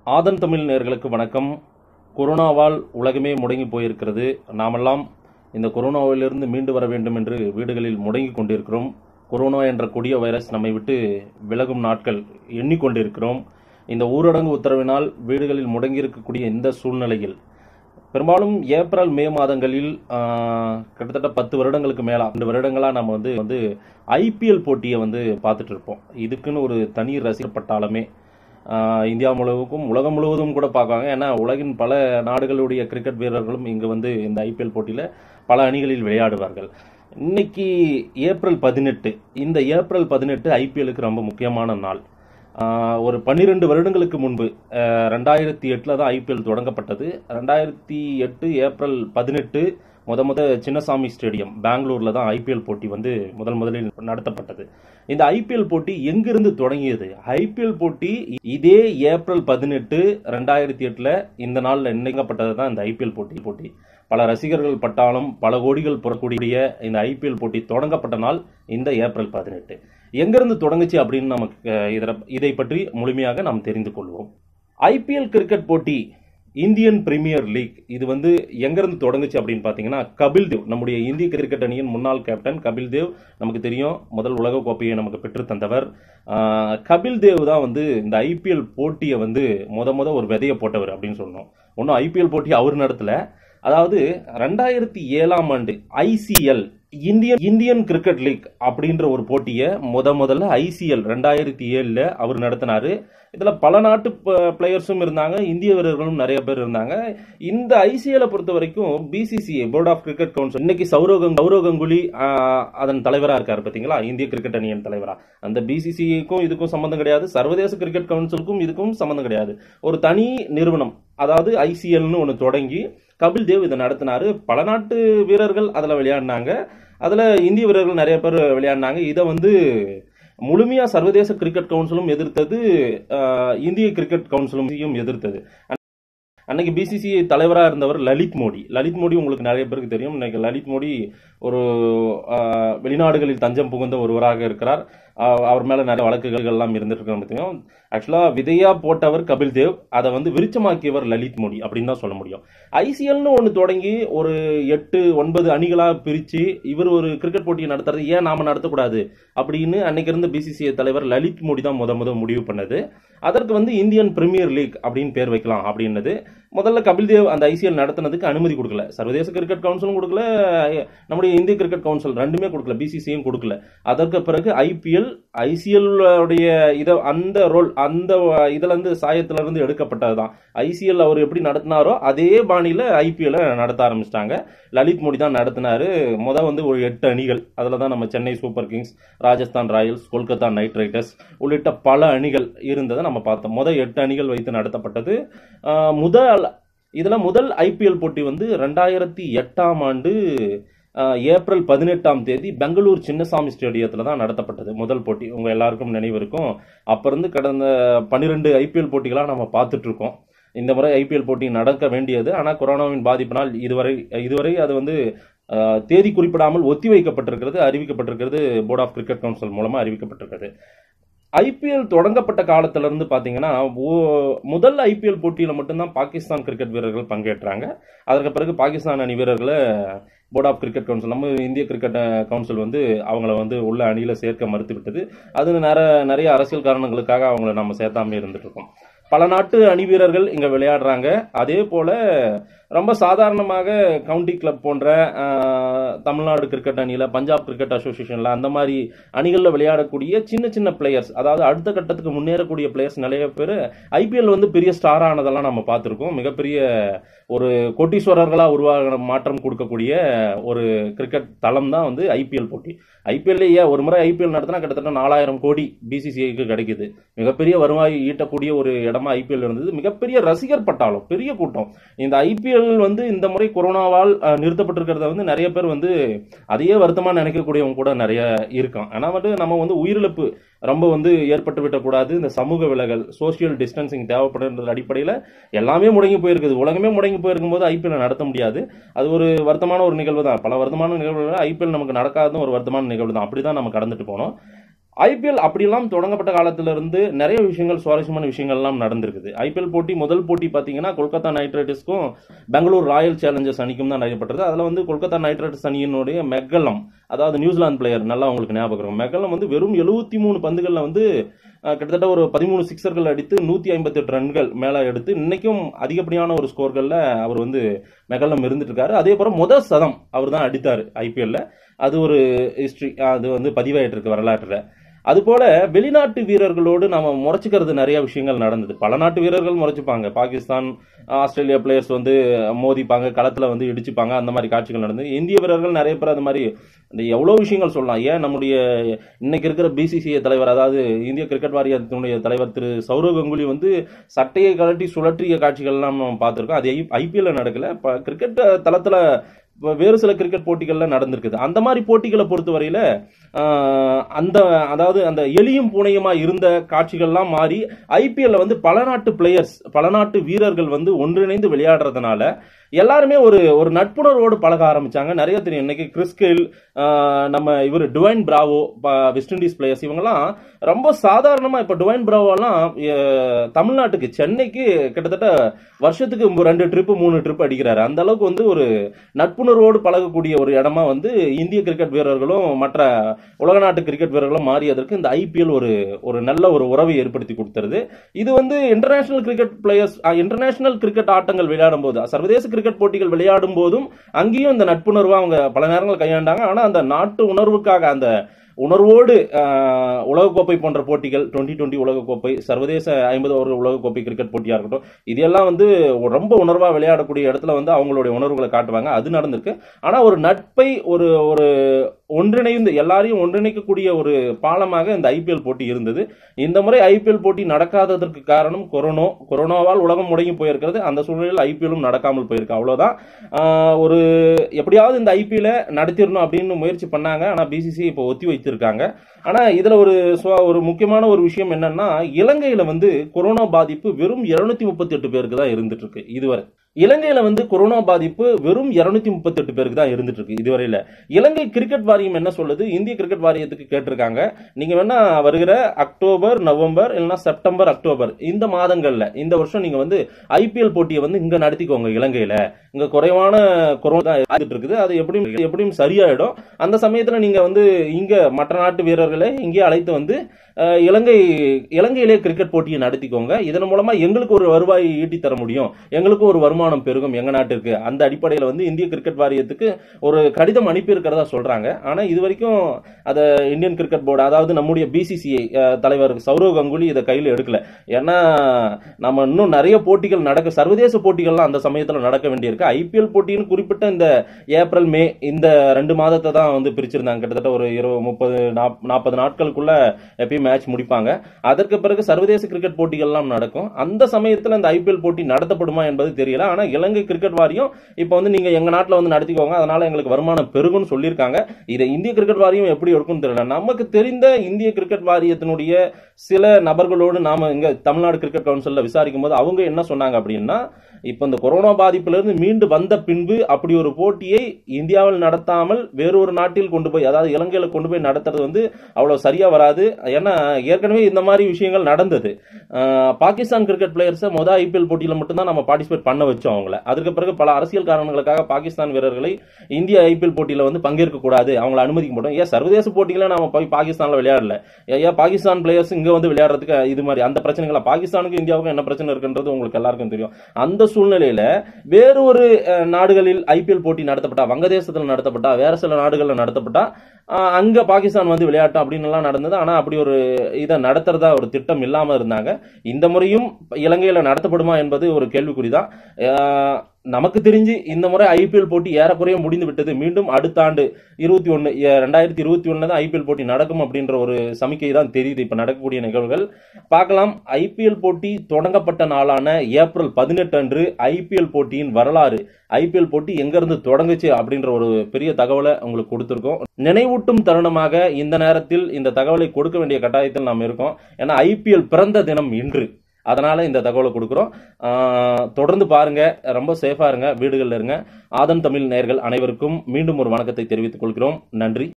ஆதன் தமிழ் நேயர்களுக்கு வணக்கம் கொரோனாவால் உலகமே முடங்கி போயிருக்கிறது நாமெல்லாம் இந்த கொரோனாவிலிருந்து மீண்டு வர வேண்டும் என்று வீடுகளில் முடங்கி கொண்டிருக்கிறோம் கொரோனா என்ற கொடிய வைரஸ் நம்மை விட்டு விலகும் நாட்கள் எண்ணிக்கொண்டிருக்கிறோம் இந்த ஊரடங்கு உத்தரவினால் வீடுகளில் முடங்கி இருக்கக்கூடிய இந்த சூழ்நிலையில் பெரும்பாலும் ஏப்ரல் மே மாதங்களில் ஆஹ், கிட்டத்தட்ட பத்து வருடங்களுக்கு மேலே ரெண்டு வருடங்களாக நம்ம வந்து வந்து ஐபிஎல் போட்டியை வந்து பார்த்துட்டு இருப்போம் இதுக்குன்னு ஒரு தனி ரசிகர் பட்டாளமே ஆஹ், இந்தியா முழுவதும் உலகம் முழுவதும் கூட பார்ப்பாங்க ஏன்னா உலகின் பல நாடுகளுடைய கிரிக்கெட் வீரர்களும் இங்கே வந்து இந்த ஐபிஎல் போட்டியில் பல அணிகளில் விளையாடுவார்கள் இன்னைக்கு ஏப்ரல் பதினெட்டு இந்த ஏப்ரல் பதினெட்டு ஐபிஎலுக்கு ரொம்ப முக்கியமான நாள் ஆஹ், ஒரு பன்னிரெண்டு வருடங்களுக்கு முன்பு ஆஹ், ரெண்டாயிரத்தி எட்டில் தான் ஐபிஎல் தொடங்கப்பட்டது ரெண்டாயிரத்தி எட்டு ஏப்ரல் பதினெட்டு முத முத சின்னசாமி ஸ்டேடியம் பெங்களூரில் தான் ஐபிஎல் போட்டி வந்து முதல் முதலில் நடத்தப்பட்டது இந்த ஐபிஎல் போட்டி எங்கிருந்து தொடங்கியது ஐபிஎல் போட்டி இதே ஏப்ரல் பதினெட்டு ரெண்டாயிரத்தி எட்டில் இந்த நாளில் நினைக்கப்பட்டது தான் இந்த ஐபிஎல் போட்டி போட்டி பல ரசிகர்கள் பட்டாலும் பல கோடிகள் புறக்கூடிய இந்த ஐபிஎல் போட்டி தொடங்கப்பட்ட நாள் இந்த ஏப்ரல் பதினெட்டு எங்கிருந்து தொடங்குச்சு அப்படின்னு நமக்கு அஹ், இதர- இதை பற்றி முழுமையாக நாம் தெரிந்து கொள்வோம் ஐபிஎல் கிரிக்கெட் போட்டி இந்தியன் பிரீமியர் லீக் இது வந்து எங்கிருந்து தொடங்குச்சு அப்படின்னு பார்த்தீங்கன்னா கபில் தேவ் நம்முடைய இந்திய கிரிக்கெட் அணியின் முன்னாள் கேப்டன் கபில் தேவ் நமக்கு தெரியும் முதல் உலக கோப்பையை நமக்கு பெற்று தந்தவர் ஆஹ், கபில் தேவ் தான் வந்து இந்த ஐபிஎல் போட்டியை வந்து முத முத ஒரு விதையை போட்டவர் அப்படின்னு சொல்லணும் ஒன்றும் ஐபிஎல் போட்டி அவர் நடத்தல அதாவது ரெண்டாயிரத்தி ஏழாம் ஆண்டு ICL Indian Indian cricket league அப்படின்ற ஒரு போட்டியை முத முதல்ல ஐசிஎல் ரெண்டாயிரத்தி ஏழில் அவர் நடத்தினாரு இதில் பல நாட்டு பிளேயர்ஸும் இருந்தாங்க இந்திய வீரர்களும் நிறைய பேர் இருந்தாங்க இந்த ஐசிஎலை பொறுத்த வரைக்கும் BCCI board of cricket council இன்னைக்கு சௌரவ் கங் சௌரவ் கங்குலி ஆஹ், அதன் தலைவராக இருக்கார் பார்த்தீங்களா இந்திய கிரிக்கெட் அணியின் தலைவரா அந்த பிசிசிஐக்கும் இதுக்கும் சம்மந்தம் கிடையாது சர்வதேச கிரிக்கெட் கவுன்சிலுக்கும் இதுக்கும் சம்மந்தம் கிடையாது ஒரு தனி நிறுவனம் அதாவது ஐசிஎல்னு ஒன்று தொடங்கி கபில் தேவ் இதை நடத்தினாரு பல நாட்டு வீரர்கள் அதில் விளையாடினாங்க அதில் இந்திய வீரர்கள் நிறைய பேர் விளையாடினாங்க இதை வந்து முழுமையாக சர்வதேச கிரிக்கெட் கவுன்சிலும் எதிர்த்தது ஆஹ், இந்திய கிரிக்கெட் கவுன்சிலும் எதிர்த்தது அன்னைக்கு பிசிசிஐ தலைவராக இருந்தவர் லலித் மோடி லலித் மோடி உங்களுக்கு நிறைய பேருக்கு தெரியும் இன்னைக்கு லலித் மோடி ஒரு ஆஹ், வெளிநாடுகளில் தஞ்சம் புகுந்த ஒருவராக இருக்கிறார் ஆஹ், அவர் மேலே நிறைய வழக்குகள் எல்லாம் இருந்துட்டு இருக்கிறோம் பார்த்தீங்கன்னா ஆக்சுவலாக விதையா போட்டவர் கபில் தேவ் அதை வந்து விருச்சமாக்கியவர் லலித் மோடி அப்படின்னு தான் சொல்ல முடியும் ஐசிஎல்னு ஒன்று தொடங்கி ஒரு எட்டு ஒன்பது அணிகளாக பிரித்து இவர் ஒரு கிரிக்கெட் போட்டியை நடத்துறது ஏன் நாம நடத்தக்கூடாது அப்படின்னு அன்னைக்கு இருந்த பிசிசிஐ தலைவர் லலித் மோடி தான் முத முத முடிவு பண்ணது அதற்கு வந்து இந்தியன் பிரீமியர் லீக் அப்படின்னு பேர் வைக்கலாம் அப்படின்னது முதல்ல கபில் தேவ் அந்த ஐசிஎல் நடத்தினதுக்கு அனுமதி கொடுக்கல சர்வதேச கிரிக்கெட் கவுன்சிலும் கொடுக்கல நம்முடைய இந்திய கிரிக்கெட் கவுன்சில் ரெண்டுமே கொடுக்கல பிசிசியும் கொடுக்கல அதற்கு பிறகு ஐபிஎல் ஐசிஎல் உடைய இத அந்த ரோல் அந்த இதுல இருந்து சாயத்துல இருந்து எடுக்கப்பட்டது தான் ஐசிஎல் அவர் எப்படி நடத்தினாரோ அதே பாணியில ஐபிஎல் நடத்த ஆரம்பிச்சிட்டாங்க லலித் மோடி தான் நடத்தினாரு முத வந்து ஒரு எட்டு அணிகள் அதில் தான் நம்ம Chennai Super Kings Rajasthan Royals Kolkata Knight Riders உள்ளிட்ட பல அணிகள் இருந்ததை நம்ம பார்த்தோம் முத எட்டு அணிகள் வைத்து நடத்தப்பட்டது ஆஹ் முதல் இதில் முதல் ஐபிஎல் போட்டி வந்து ரெண்டாயிரத்தி எட்டாம் ஆண்டு ஆஹ் ஏப்ரல் பதினெட்டாம் தேதி பெங்களூர் சின்னசாமி ஸ்டேடியத்தில் தான் நடத்தப்பட்டது முதல் போட்டி உங்கள் எல்லாருக்கும் நினைவு இருக்கும் அப்போ இருந்து கடந்த பன்னிரெண்டு ஐபிஎல் போட்டிகளாக நம்ம பார்த்துட்டு இருக்கோம் இந்த முறை ஐபிஎல் போட்டி நடக்க வேண்டியது ஆனால் கொரோனாவின் பாதிப்பினால் இதுவரை இதுவரை அது வந்து ஆஹ், தேதி குறிப்பிடாமல் ஒத்தி வைக்கப்பட்டிருக்கிறது அறிவிக்கப்பட்டிருக்கிறது போர்ட் ஆஃப் கிரிக்கெட் கவுன்சில் மூலமாக அறிவிக்கப்பட்டிருக்கிறது ஐபிஎல் தொடங்கப்பட்ட காலத்துல இருந்து பாத்தீங்கன்னா ஓ- முதல் ஐபிஎல் போட்டியில மட்டும்தான் பாகிஸ்தான் கிரிக்கெட் வீரர்கள் பங்கேற்றாங்க அதற்கு பிறகு பாகிஸ்தான் அணி வீரர்களை போர்ட் ஆஃப் கிரிக்கெட் கவுன்சில் நம்ம இந்திய கிரிக்கெட் கவுன்சில் வந்து அவங்கள வந்து உள்ள அணியில சேர்க்க மறுத்து விட்டது அது நிறைய நிறைய அரசியல் காரணங்களுக்காக அவங்கள நம்ம சேர்த்தாம இருந்துட்டு இருக்கோம் பல நாட்டு அணி வீரர்கள் இங்க விளையாடுறாங்க அதே போல ரொம்ப சாதாரணமாக கவுண்டி கிளப் போன்ற ஆஹ், தமிழ்நாடு கிரிக்கெட் அணியில் பஞ்சாப் கிரிக்கெட் அசோசியேஷனில் அந்த மாதிரி அணிகளில் விளையாடக்கூடிய சின்ன சின்ன பிளேயர்ஸ் அதாவது அடுத்த கட்டத்துக்கு முன்னேறக்கூடிய பிளேயர்ஸ் நிறைய பேர் ஐபிஎல் வந்து பெரிய ஸ்டார் ஆனதெல்லாம் நம்ம பார்த்துருக்கோம் மிகப்பெரிய ஒரு கோட்டீஸ்வரர்களாக உருவாக மாற்றம் கொடுக்கக்கூடிய ஒரு கிரிக்கெட் தளம் தான் வந்து ஐபிஎல் போட்டி ஐபிஎல்ல ஏன் ஒரு முறை ஐபிஎல் நடத்தினா கிட்டத்தட்ட நாலாயிரம் கோடி பிசிசிஐக்கு கிடைக்குது மிகப்பெரிய வருவாய் ஈட்டக்கூடிய ஒரு இடமா ஐபிஎல் இருந்தது மிகப்பெரிய ரசிகர் பட்டாளம் பெரிய கூட்டம் இந்த ஐபிஎல் வந்து இந்த முறை கொரோனாவால் அஹ், நிறுத்தப்பட்டிருக்கிறத வந்து நிறைய பேர் வந்து அதையே வருத்தமா நினைக்கக்கூடியவங்க கூட நிறைய இருக்கான் ஆனா வந்து நம்ம வந்து உயிரிழப்பு ரொம்ப வந்து ஏற்பட்டு விடக்கூடாது இந்த சமூக விலகல் சோஷியல் டிஸ்டன்சிங் தேவைப்படுன்ற அடிப்படையில் எல்லாமே முடங்கி போயிருக்குது உலகமே முடங்கி போயிருக்கும் போது ஐபிஎல் நடத்த முடியாது அது ஒரு வருத்தமான ஒரு நிகழ்வு தான் பல வருத்தமான நிகழ்வுகள் ஐபிஎல் நமக்கு நடக்காத ஒரு வருத்தமான நிகழ்வு தான் அப்படி தான் நம்ம கடந்துட்டு போனோம் ஐபிஎல் அப்படிலாம் தொடங்கப்பட்ட காலத்துல இருந்து நிறைய விஷயங்கள் சுவாரஸ்யமான விஷயங்கள்லாம் நடந்திருக்குது ஐபிஎல் போட்டி முதல் போட்டி பார்த்தீங்கன்னா கொல்கத்தா நைட் ரைடர்ஸ்க்கும் பெங்களூர் ராயல் சேலஞ்சர்ஸ் அணிக்கும் தான் நடைபெற்றது அதில் வந்து கொல்கத்தா நைட் ரைடர்ஸ் அணியினுடைய மெக்கலம் அதாவது நியூசிலாந்து பிளேயர் நல்லா உங்களுக்கு ஞாபகம் இருக்கும் மெக்கலம் வந்து வெறும் எழுபத்தி மூணு பந்துகளில் வந்து அஹ், கிட்டத்தட்ட ஒரு பதிமூணு சிக்ஸர்கள் அடித்து நூற்றி ஐம்பத்தெட்டு ரன்கள் மேலே எடுத்து இன்னைக்கும் அதிகப்படியான ஒரு ஸ்கோர்களில் அவர் வந்து மெகலம் இருந்துட்டு இருக்காரு அதே போல முதல் சதம் அவர் தான் அடித்தார் ஐபிஎல்ல அது ஒரு ஹிஸ்ட்ரி அது வந்து பதிவாயிட்டு இருக்கு வரலாற்றுல அதுபோல வெளிநாட்டு வீரர்களோடு நம்ம முறைச்சிக்கிறது நிறைய விஷயங்கள் நடந்தது பல நாட்டு வீரர்கள் முறைச்சிப்பாங்க பாகிஸ்தான் ஆஸ்திரேலியா பிளேயர்ஸ் வந்து மோதிப்பாங்க களத்துல வந்து இடிச்சுப்பாங்க அந்த மாதிரி காட்சிகள் நடந்தது இந்திய வீரர்கள் நிறைய பேர் அந்த மாதிரி இந்த எவ்வளோ விஷயங்கள் சொல்லலாம் ஏன் நம்முடைய இன்னைக்கு இருக்கிற பிசிசிஐ தலைவர் அதாவது இந்திய கிரிக்கெட் வாரியத்தினுடைய தலைவர் திரு சௌரவ் கங்குலி வந்து சட்டையை கழட்டி சுழற்றிய காட்சிகள்லாம் நம்ம பார்த்துருக்கோம் அது ஐபிஎல்ல நடக்கல இப்போ கிரிக்கெட் தளத்துல இப்ப வேறு சில கிரிக்கெட் போட்டிகள்ல நடந்திருக்குது அந்த மாதிரி போட்டிகளை பொறுத்தவரையில ஆஹ், அந்த அதாவது அந்த எலியும் பூனையுமா இருந்த காட்சிகள்லாம் மாறி ஐபிஎல்ல வந்து பல நாட்டு பிளேயர்ஸ் பல நாட்டு வீரர்கள் வந்து ஒன்றிணைந்து விளையாடுறதுனால எல்லாருமே ஒரு ஒரு நட்புணர்வோடு பழக ஆரம்பிச்சாங்க நிறைய தெரியும் இன்னைக்கு கிறிஸ்கெயில் நம்ம இவர் டுவைன் பிராவோ ப- வெஸ்ட் இண்டீஸ் பிளேயர்ஸ் இவங்கெல்லாம் ரொம்ப சாதாரணமா இப்ப டுவைன் பிராவோலாம் அஹ், தமிழ்நாட்டுக்கு சென்னைக்கு கிட்டத்தட்ட வருஷத்துக்கு மு- ரெண்டு ட்ரிப்பு மூணு ட்ரிப் அடிக்கிறாரு அந்த அளவுக்கு வந்து ஒரு நட்புணர்வோடு பழகக்கூடிய ஒரு இடமா வந்து இந்திய கிரிக்கெட் வீரர்களும் மற்ற உலக நாட்டு கிரிக்கெட் வீரர்களும் மாறியதற்கு இந்த ஐபிஎல் ஒரு ஒரு நல்ல ஒரு உறவை ஏற்படுத்தி கொடுத்துருது இது வந்து international cricket players international cricket ஆட்டங்கள் விளையாடும் போது சர்வதேச கிரிக்கெட் போட்டிகள் விளையாடும் போதும் அங்கேயும் இந்த நட்புணர்வை அவங்க பல நேரங்கள் கையாண்டாங்க ஆனா அந்த நாட்டு உணர்வுக்காக அந்த உணர்வோடு ஆஹ், உலகக்கோப்பை போன்ற போட்டிகள் டுவெண்ட்டி டுவெண்ட்டி உலகக்கோப்பை சர்வதேச ஐம்பது ஓவர் உலகக்கோப்பை கிரிக்கெட் போட்டியா இருக்கட்டும் இதெல்லாம் வந்து ரொம்ப உணர்வா விளையாடக்கூடிய இடத்துல வந்து அவங்களுடைய உணர்வுகளை காட்டுவாங்க அது நடந்திருக்கு ஆனா ஒரு நட்பை ஒரு ஒரு ஒன்றிணைந்து எல்லாரையும் ஒன்றிணைக்கக்கூடிய ஒரு பாலமாக இந்த ஐபிஎல் போட்டி இருந்தது இந்த முறை ஐபிஎல் போட்டி நடக்காததற்கு காரணம் கொரோனா கொரோனாவால் உலகம் முடங்கி போயிருக்கிறது அந்த சூழ்நிலையில் ஐபிஎல்லும் நடக்காமல் போயிருக்கு அவ்வளவுதான் ஆஹ், ஒரு எப்படியாவது இந்த ஐபிஎல்ல நடத்திடணும் அப்படின்னு முயற்சி பண்ணாங்க ஆனா பிசிசி இப்போ ஒத்தி வைத்திருக்காங்க ஆனா இதுல ஒரு சுவா- ஒரு முக்கியமான ஒரு விஷயம் என்னன்னா இலங்கையில வந்து கொரோனா பாதிப்பு வெறும் 238 முப்பத்தி எட்டு பேருக்கு தான் இருந்துட்டு இருக்கு இதுவரை இலங்கையில வந்து கொரோனா பாதிப்பு வெறும் 238 முப்பத்தி எட்டு பேருக்கு தான் இருந்துட்டு இருக்கு இதுவரையில இலங்கை கிரிக்கெட் வாரியம் என்ன சொல்லுது இந்திய கிரிக்கெட் வாரியத்துக்கு கேட்டிருக்காங்க நீங்க வேணா வருகிற அக்டோபர் நவம்பர் இல்லைன்னா செப்டம்பர் அக்டோபர் இந்த மாதங்கள்ல இந்த வருஷம் நீங்க வந்து ஐபிஎல் போட்டியை வந்து இங்க நடத்திக்கோங்க இலங்கையில இங்க குறைவான கொரோனா தான் இருந்துட்டு இருக்குது அது எப்படியும் எப்படியும் சரியாயிடும் அந்த சமயத்துல நீங்க வந்து இங்க மற்ற நாட்டு வீரர்களை இங்கே அழைத்து வந்து அஹ், இலங்கை இலங்கையிலே கிரிக்கெட் போட்டியை நடத்திக்கோங்க இதன் மூலமா எங்களுக்கு ஒரு வருவாய் ஈட்டி தர முடியும் எங்களுக்கும் ஒரு வருமானம் பெருகும் எங்க நாட்டிற்கு அந்த அடிப்படையில் வந்து இந்திய கிரிக்கெட் வாரியத்துக்கு ஒரு கடிதம் அனுப்பி இருக்கிறதா சொல்றாங்க ஆனா இது வரைக்கும் அதை இந்தியன் கிரிக்கெட் போர்டு அதாவது நம்முடைய பிசிசிஐ தலைவர் சௌரவ் கங்குலி இதை கையில் எடுக்கல ஏன்னா நம்ம இன்னும் நிறைய போட்டிகள் நடக்க சர்வதேச போட்டிகள்லாம் அந்த சமயத்தில் நடக்க வேண்டியிருக்கு ஐபிஎல் போட்டின்னு குறிப்பிட்ட இந்த ஏப்ரல் மே இந்த ரெண்டு மாதத்தை தான் வந்து பிரிச்சிருந்தாங்க கிட்டத்தட்ட ஒரு இருபது முப்பது நாற்பது நாட்களுக்குள்ள எப்பயும் மேட்ச் முடிப்பாங்க அதற்கு பிறகு சர்வதேச கிரிக்கெட் போட்டிகள்லாம் நடக்கும் அந்த சமயத்தில் இந்த ஐபிஎல் போட்டி நடத்தப்படுமா என்பது தெரியல ஆனா இலங்கை கிரிக்கெட் வாரியம் இப்போ வந்து நீங்க எங்க நாட்டில் வந்து நடத்திக்கோங்க அதனால எங்களுக்கு வருமானம் பெருகும்னு சொல்லியிருக்காங்க இதை இந்திய கிரிக்கெட் வாரியம் எப்படி எடுக்கும்னு தெரியல நமக்கு தெரிந்த இந்திய கிரிக்கெட் வாரியத்தினுடைய சில நபர்களோடு நாம இங்க தமிழ்நாடு கிரிக்கெட் கவுன்சில்ல விசாரிக்கும் போது அவங்க என்ன சொன்னாங்க அப்படின்னா இப்ப இந்த கொரோனா பாதிப்பிலிருந்து மீண்டு வந்த பின்பு அப்படி ஒரு போட்டியை இந்தியாவில் நடத்தாமல் வேறொரு நாட்டில் கொண்டு போய் அதாவது இலங்கையில கொண்டு போய் நடத்துறது வந்து அவ்வளவு சரியா வராது ஏன்னா ஏற்கனவே இந்த மாதிரி விஷயங்கள் நடந்தது ஆஹ் பாகிஸ்தான் கிரிக்கெட் பிளேயர்ஸை மொதல் ஐபிஎல் போட்டியில மட்டும்தான் நம்ம பார்ட்டிசிபேட் பண்ண வச்சோம் அவங்கள அதுக்கு பிறகு பல அரசியல் காரணங்களுக்காக பாகிஸ்தான் வீரர்களை இந்திய ஐபிஎல் போட்டியில வந்து பங்கேற்க கூடாது அவங்கள அனுமதிக்க மாட்டோம் ஏன் சர்வதேச போட்டியில நம்ம போய் பாகிஸ்தான்ல விளையாடல ஏன் பாகிஸ்தான் பிளேயர்ஸ் இங்க வந்து விளையாடுறதுக்கு இது மாதிரி அந்த பிரச்சனைகளா பாகிஸ்தானுக்கும் இந்தியாவுக்கும் என்ன பிரச்சனை இருக்குன்றது உங்களுக்கு எல்லாருக்கும் தெரியும் அந்த சூழ்நிலையில வேறு ஒரு அஹ், நாடுகளில் ஐபிஎல் போட்டி நடத்தப்பட்டா வங்கதேசத்தில் நடத்தப்பட்டா வேற சில நாடுகளில் நடத்தப்பட்டா அஹ், அங்க பாகிஸ்தான் வந்து விளையாட்டும் அப்படின்னு எல்லாம் நடந்தது ஆனா அப்படி ஒரு இதை நடத்துறதா ஒரு திட்டம் இல்லாம இருந்தாங்க இந்த முறையும் இலங்கையில நடத்தப்படுமா என்பது ஒரு கேள்விக்குறிதான் அஹ், நமக்கு தெரிஞ்சு இந்த முறை ஐபிஎல் போட்டி ஏறக்குறைய முடிந்து விட்டது மீண்டும் அடுத்த ஆண்டு இருபத்தி ஒன்று ரெண்டாயிரத்தி இருபத்தி ஒன்று தான் ஐபிஎல் போட்டி நடக்கும் அப்படின்ற ஒரு சமிக்கை தான் தெரியுது இப்போ நடக்கக்கூடிய நிகழ்வுகள் பார்க்கலாம் ஐபிஎல் போட்டி தொடங்கப்பட்ட நாளான ஏப்ரல் பதினெட்டு அன்று ஐபிஎல் போட்டியின் வரலாறு ஐபிஎல் போட்டி எங்கிருந்து தொடங்குச்சு அப்படின்ற ஒரு பெரிய தகவலை உங்களுக்கு கொடுத்துருக்கோம் நினைவூட்டும் தருணமாக இந்த நேரத்தில் இந்த தகவலை கொடுக்க வேண்டிய கட்டாயத்தில் நாம் இருக்கோம் ஏன்னா ஐபிஎல் பிறந்த தினம் இன்று அதனால இந்த தகவலை கொடுக்குறோம் ஆஹ் தொடர்ந்து பாருங்க ரொம்ப சேஃபா இருங்க வீடுகளில் இருங்க ஆதன் தமிழ் நேயர்கள் அனைவருக்கும் மீண்டும் ஒரு வணக்கத்தை தெரிவித்துக் கொள்கிறோம் நன்றி